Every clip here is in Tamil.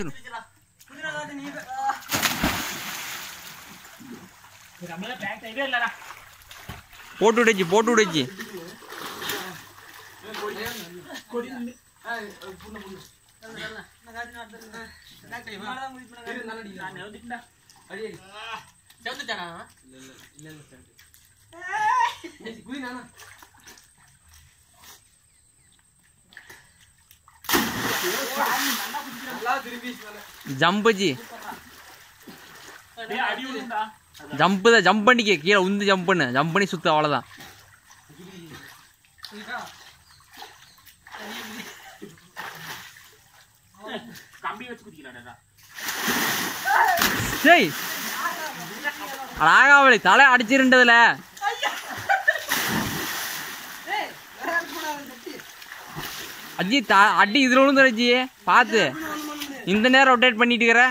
நம்மள பேக் டைவே இல்லடா போட்டு விடுச்சு போட்டு விடுச்சு நான் நெவுந்துட்டா ஜம்புஜி டேய் அடி விழுந்தா ஜம்பு தான் ஜம்ப் பண்ணிக்க கீழே உந்து ஜம்ப் பண்ணு ஜம்ப் பண்ணி சுத்து அவ்வளோதான் கம்பி வச்சு குதிக்கலாம்டா சரி ராகாவளி தலை அடிச்சிருந்ததுல அஜி த அடி இதில் விழுந்து அஜி பார்த்து இந்த நேரம் ரொட்டேட் பண்ணிட்டு இருக்கிற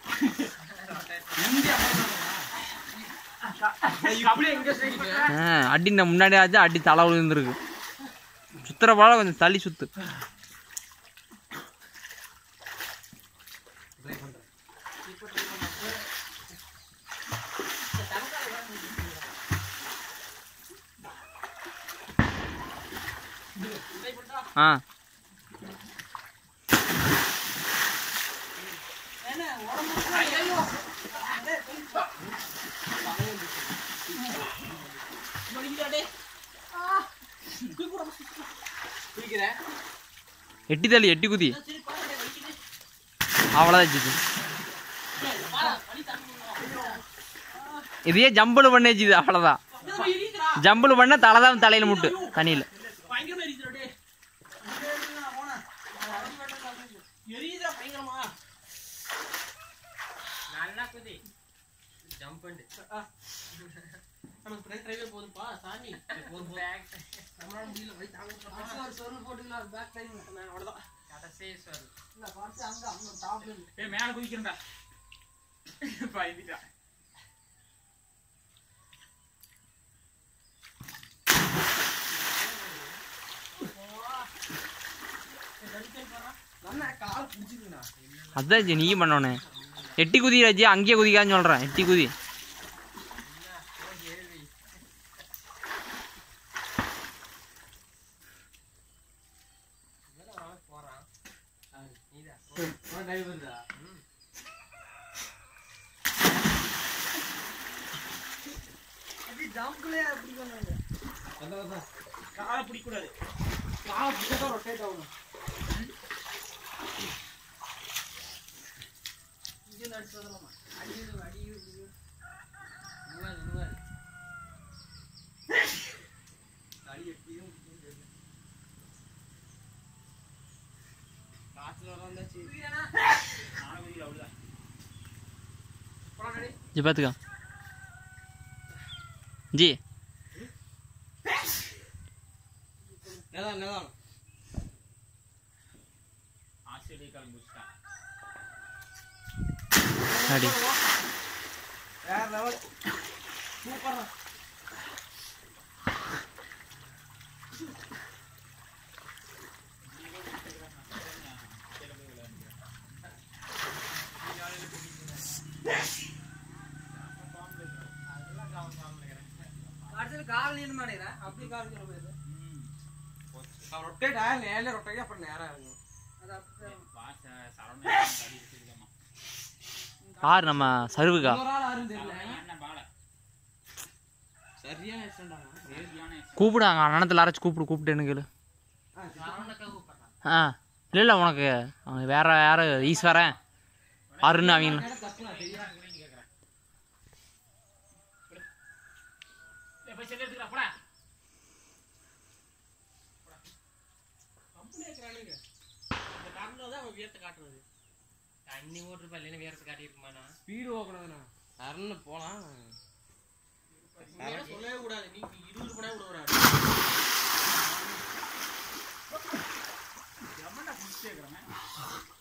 ஆ, அடி இந்த முன்னாடி ஆச்சு அடி தலை விழுந்துருக்கு சுத்துற போல கொஞ்சம் தள்ளி சுத்து ஆ எட்டி தள்ளி எட்டி குதி அவ்வளோதான் ஜிது இதையே ஜம்பிள் பண்ண ஜிது அவ்வளோதான் ஜம்பிள் பண்ண தலை தான் தலையில் முட்டு தண்ணியில் பயங்கரமா எரியுதுடா டேய் எரியுதா பயங்கரமா நல்லா குதி ஜம்ப் பண்ணு நம்ம ஃப்ரண்ட் டிரைவே போதும்பா சாமி போதும் பேக் நம்மளால முடியல வழி தாங்க முடியல ஒரு சொல் போட்டுல பேக் டைம் அவ்வளவுதான் கடைசி சொல் இல்ல பார்த்து அங்க அங்க டாப்ல ஏய் மேல குதிக்கிறேன்டா பயந்துட்டா கால் பிடிச்சிருக்கா அதான் ஜி நீ பண்ணோன்னு எட்டி குதி ராஜி அங்கேயே குதிக்கான்னு சொல்கிறேன் எட்டி குதி காலை பிடிக்கூடாது காலை பிடிச்சா ரொட்டேட் ஆகணும் இன்ஜின் அடிச்சு வரலாமா அடி அடி நுவாது நுவாது அடி எப்படியும் காத்துல வந்தாச்சு நானும் குதிக்கல அவ்வளோதான் போடா டேய் ஜி பார்த்துக்கோ ஜி நிதான் நிதான் ஆஸ்திரேலியா கால் முடிச்சிட்டான் அடி வேற லெவல் சூப்பரா கால் நீண்டு மாட்டேங்கிறேன் அப்படி கால் சொல்ல போயிடுது ரொட்டேட் ஆகல நேரில் ரொட்டேட் அப்புறம் நேரம் இருக்கும் அது அப்படியே யார் நம்ம சருவுக்கா இன்னொரு ஆள் யாரும் தெரியல சரியான ஆக்சிடென்ட் கூப்பிடு அங்கே அண்ணனத்தில் அரைச்சி கூப்பிடு கூப்பிட்டு கேளு ஆ இல்லை இல்லை உனக்கு அவன் வேற யார் ஈஸ்வரன் அருண் அவங்க தண்ணி ஓட்டுருப்பா இல்லைன்னா வேறத்து காட்டியிருக்குமாண்ணா ஸ்பீடு ஓக்கணும்ண்ணா சரன்னு போலாம் சொல்லவே கூடாது நீ இருபது போனா விட கூடாது எவன்டா குடிச்சு கேட்குறேன்